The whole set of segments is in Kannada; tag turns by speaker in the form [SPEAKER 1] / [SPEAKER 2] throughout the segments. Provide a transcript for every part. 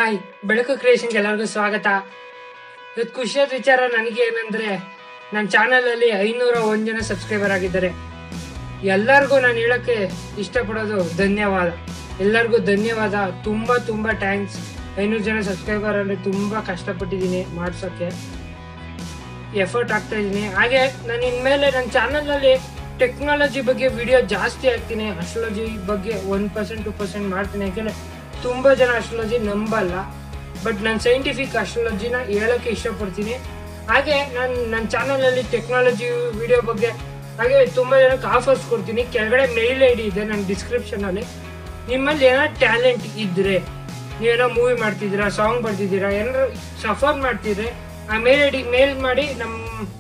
[SPEAKER 1] ಹಾಯ್ ಬೆಳಕು ಕ್ರಿಯೇಷನ್ಗೆ ಎಲ್ಲರಿಗೂ ಸ್ವಾಗತ ಇವತ್ತು ಖುಷಿಯಾದ ವಿಚಾರ ನನಗೆ ಏನಂದ್ರೆ ನನ್ನ ಚಾನಲಲ್ಲಿ ಐನೂರ ಒಂದು ಜನ ಸಬ್ಸ್ಕ್ರೈಬರ್ ಆಗಿದ್ದಾರೆ ಎಲ್ಲರಿಗೂ ನಾನು ಹೇಳಕ್ಕೆ ಇಷ್ಟಪಡೋದು ಧನ್ಯವಾದ ಎಲ್ಲರಿಗೂ ಧನ್ಯವಾದ ತುಂಬ ತುಂಬ ಥ್ಯಾಂಕ್ಸ್ ಐನೂರು ಜನ ಸಬ್ಸ್ಕ್ರೈಬರ್ ಅಲ್ಲಿ ತುಂಬ ಕಷ್ಟಪಟ್ಟಿದ್ದೀನಿ ಮಾಡ್ಸೋಕ್ಕೆ ಎಫರ್ಟ್ ಆಗ್ತಾ ಇದ್ದೀನಿ ಹಾಗೆ ನಾನು ಇನ್ಮೇಲೆ ನನ್ನ ಚಾನಲಲ್ಲಿ ಟೆಕ್ನಾಲಜಿ ಬಗ್ಗೆ ವಿಡಿಯೋ ಜಾಸ್ತಿ ಹಾಕ್ತೀನಿ ಅಸ್ಟ್ರಾಲಜಿ ಬಗ್ಗೆ ಒನ್ ಪರ್ಸೆಂಟ್ ಟು ಪರ್ಸೆಂಟ್ ಮಾಡ್ತೀನಿ ಯಾಕೆಂದರೆ ತುಂಬ ಜನ ಅಸ್ಟ್ರಾಲಜಿ ನಂಬಲ್ಲ ಬಟ್ ನಾನು ಸೈಂಟಿಫಿಕ್ ಅಸ್ಟ್ರಾಲಜಿನ ಹೇಳೋಕ್ಕೆ ಇಷ್ಟಪಡ್ತೀನಿ ಹಾಗೆ ನಾನು ನನ್ನ ಚಾನಲಲ್ಲಿ ಟೆಕ್ನಾಲಜಿ ವಿಡಿಯೋ ಬಗ್ಗೆ ಹಾಗೆ ತುಂಬ ಜನಕ್ಕೆ ಆಫರ್ಸ್ ಕೊಡ್ತೀನಿ ಕೆಳಗಡೆ ಮೇಲ್ ಐ ಡಿ ಇದೆ ನನ್ನ ಡಿಸ್ಕ್ರಿಪ್ಷನಲ್ಲಿ ನಿಮ್ಮಲ್ಲಿ ಏನೋ ಟ್ಯಾಲೆಂಟ್ ಇದ್ದರೆ ನೀವೇನೋ ಮೂವಿ ಮಾಡ್ತಿದ್ದೀರಾ ಸಾಂಗ್ ಬರ್ತಿದ್ದೀರಾ ಏನಾದ್ರು ಸಫರ್ ಮಾಡ್ತಿದ್ರೆ ಆ ಮೇಲ್ ಐ ಡಿ ಮೇಲ್ ಮಾಡಿ ನಮ್ಮ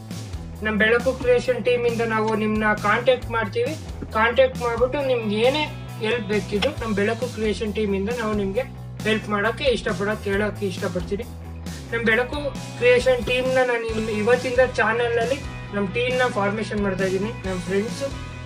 [SPEAKER 1] ನಮ್ಮ ಬೆಳಕು ಕ್ರಿಯೇಷನ್ ಟೀಮಿಂದ ನಾವು ನಿಮ್ಮನ್ನ ಕಾಂಟ್ಯಾಕ್ಟ್ ಮಾಡ್ತೀವಿ ಕಾಂಟ್ಯಾಕ್ಟ್ ಮಾಡಿಬಿಟ್ಟು ನಿಮ್ಗೆ ಏನೇ ಹೆಲ್ಪ್ ಬೇಕಿದ್ರು ನಮ್ಮ ಬೆಳಕು ಕ್ರಿಯೇಷನ್ ಟೀಮಿಂದ ನಾವು ನಿಮಗೆ ಹೆಲ್ಪ್ ಮಾಡೋಕ್ಕೆ ಇಷ್ಟಪಡೋಕೆ ಕೇಳೋಕ್ಕೆ ಇಷ್ಟಪಡ್ತೀನಿ ನಮ್ಮ ಬೆಳಕು ಕ್ರಿಯೇಷನ್ ಟೀಮ್ನ ನಾನು ಇನ್- ಇವತ್ತಿಂದ ಚಾನಲಲ್ಲಿ ನಮ್ಮ ಟೀಮ್ನ ಫಾರ್ಮೇಷನ್ ಮಾಡ್ತಾ ಇದ್ದೀನಿ ನಮ್ಮ ಫ್ರೆಂಡ್ಸು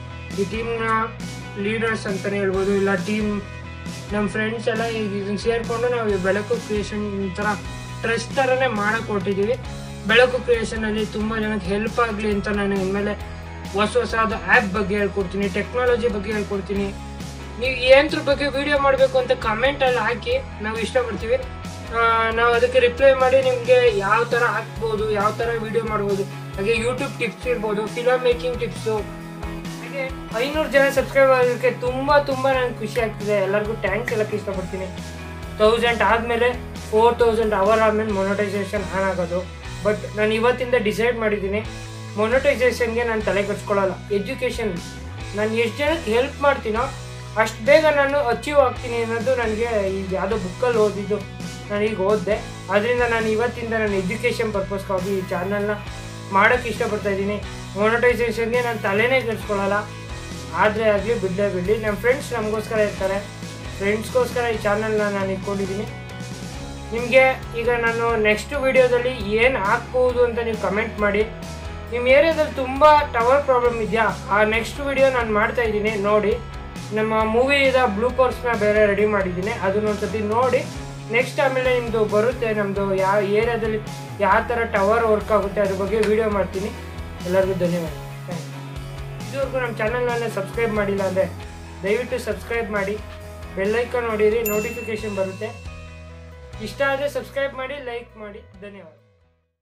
[SPEAKER 1] ಈ ಟೀಮ್ನ ಲೀಡರ್ಸ್ ಅಂತಲೇ ಹೇಳ್ಬೋದು ಇಲ್ಲ ಟೀಮ್ ನಮ್ಮ ಫ್ರೆಂಡ್ಸ್ ಎಲ್ಲ ಈಗ ಇದನ್ನ ಸೇರಿಕೊಂಡು ನಾವು ಈ ಬೆಳಕು ಕ್ರಿಯೇಷನ್ ಥರ ಟ್ರಸ್ಟ್ ಥರನೇ ಮಾಡಕ್ಕೆ ಹೊರಟಿದ್ದೀವಿ ಬೆಳಕು ಕ್ರಿಯೇಷನಲ್ಲಿ ತುಂಬ ಜನಕ್ಕೆ ಹೆಲ್ಪ್ ಆಗಲಿ ಅಂತ ನಾನು ಇನ್ಮೇಲೆ ಹೊಸ ಹೊಸದ ಆ್ಯಪ್ ಬಗ್ಗೆ ಹೇಳ್ಕೊಡ್ತೀನಿ ಟೆಕ್ನಾಲಜಿ ಬಗ್ಗೆ ಹೇಳ್ಕೊಡ್ತೀನಿ ನೀವು ಏನದ್ರ ಬಗ್ಗೆ ವಿಡಿಯೋ ಮಾಡಬೇಕು ಅಂತ ಕಮೆಂಟಲ್ಲಿ ಹಾಕಿ ನಾವು ಇಷ್ಟಪಡ್ತೀವಿ ಆ, ನಾವು ಅದಕ್ಕೆ ರಿಪ್ಲೈ ಮಾಡಿ ನಿಮಗೆ ಯಾವ ಥರ ಹಾಕ್ಬೋದು ಯಾವ ಥರ ವಿಡಿಯೋ ಮಾಡ್ಬೋದು ಹಾಗೆ ಯೂಟ್ಯೂಬ್ ಟಿಪ್ಸ್ ಇರ್ಬೋದು ಫಿಲಮ್ ಮೇಕಿಂಗ್ ಟಿಪ್ಸು ಹಾಗೆ ಐನೂರು ಜನ ಸಬ್ಸ್ಕ್ರೈಬರ್ ಆಗೋದಕ್ಕೆ ತುಂಬ ತುಂಬ ನನಗೆ ಖುಷಿ ಆಗ್ತಿದೆ ಎಲ್ಲರಿಗೂ ಟ್ಯಾಂಕ್ಸ್ ಹೇಳಕ್ಕೆ ಇಷ್ಟಪಡ್ತೀನಿ ತೌಸಂಡ್ ಆದಮೇಲೆ ಫೋರ್ ತೌಸಂಡ್ ಅವರ್ ಆದಮೇಲೆ ಮೊನಟೈಸೇಷನ್ ಆನ್ ಆಗೋದು ಬಟ್ ನಾನು ಇವತ್ತಿಂದ ಡಿಸೈಡ್ ಮಾಡಿದ್ದೀನಿ ಮೊನಟೈಸೇಷನ್ಗೆ ನಾನು ತಲೆ ಕೆಡ್ಸ್ಕೊಳ್ಳಲ್ಲ ಎಜುಕೇಷನ್ ನಾನು ಎಷ್ಟು ಜನಕ್ಕೆ ಹೆಲ್ಪ್ ಮಾಡ್ತೀನೋ ಅಷ್ಟು ಬೇಗ ನಾನು ಅಚೀವ್ ಆಗ್ತೀನಿ ಅನ್ನೋದು ನನಗೆ ಈಗ ಯಾವುದೋ ಬುಕ್ಕಲ್ಲಿ ಓದಿದ್ದು ನಾನು ಈಗ ಓದಿದೆ ಅದರಿಂದ ನಾನು ಇವತ್ತಿಂದ ನಾನು ಎಜುಕೇಷನ್ ಪರ್ಪಸ್ಗಾಗಿ ಈ ಚಾನಲ್ನ ಮಾಡೋಕ್ಕೆ ಇಷ್ಟಪಡ್ತಾ ಇದ್ದೀನಿ ಮೊನಟೈಸೇಷನ್ಗೆ ನಾನು ತಲೆನೇ ಕೆಡ್ಸ್ಕೊಳ್ಳಲ್ಲ ಆದರೆ ಆಗಲಿ ಬಿಡಲೇ ಬಿಡಲಿ ನಮ್ಮ ಫ್ರೆಂಡ್ಸ್ ನಮಗೋಸ್ಕರ ಇರ್ತಾರೆ ಫ್ರೆಂಡ್ಸ್ಗೋಸ್ಕರ ಈ ಚಾನಲ್ನ ನಾನು ಇಟ್ಕೊಂಡಿದ್ದೀನಿ ನಿಮಗೆ ಈಗ ನಾನು ನೆಕ್ಸ್ಟ್ ವಿಡಿಯೋದಲ್ಲಿ ಏನು ಹಾಕ್ಬೋದು ಅಂತ ನೀವು ಕಮೆಂಟ್ ಮಾಡಿ ನಿಮ್ಮ ಏರಿಯಾದಲ್ಲಿ ತುಂಬ ಟವರ್ ಪ್ರಾಬ್ಲಮ್ ಇದೆಯಾ ಆ ನೆಕ್ಸ್ಟ್ ವಿಡಿಯೋ ನಾನು ಮಾಡ್ತಾ ಇದ್ದೀನಿ ನೋಡಿ ನಮ್ಮ ಮೂವಿದ ಬ್ಲೂ ಕೋರ್ಸ್ನ ಬೇರೆ ರೆಡಿ ಮಾಡಿದ್ದೀನಿ ಅದನ್ನ ಒಂದ್ಸತಿ ನೋಡಿ ನೆಕ್ಸ್ಟ್ ಆಮೇಲೆ ನಿಮ್ಮದು ಬರುತ್ತೆ ನಮ್ಮದು ಯಾವ ಏರಿಯಾದಲ್ಲಿ ಯಾವ ಥರ ಟವರ್ ವರ್ಕ್ ಆಗುತ್ತೆ ಅದ್ರ ಬಗ್ಗೆ ವಿಡಿಯೋ ಮಾಡ್ತೀನಿ ಎಲ್ಲರಿಗೂ ಧನ್ಯವಾದ Thank you. ಇದುವರೆಗೂ ನಮ್ಮ ಚಾನಲ್ನ ಸಬ್ಸ್ಕ್ರೈಬ್ ಮಾಡಿಲ್ಲ ಅಂದರೆ ದಯವಿಟ್ಟು ಸಬ್ಸ್ಕ್ರೈಬ್ ಮಾಡಿ ಬೆಲ್ಲೈಕನ್ ನೋಡಿರಿ ನೋಟಿಫಿಕೇಶನ್ ಬರುತ್ತೆ ಇಷ್ಟ ಆದರೆ ಸಬ್ಸ್ಕ್ರೈಬ್ ಮಾಡಿ ಲೈಕ್ ಮಾಡಿ ಧನ್ಯವಾದ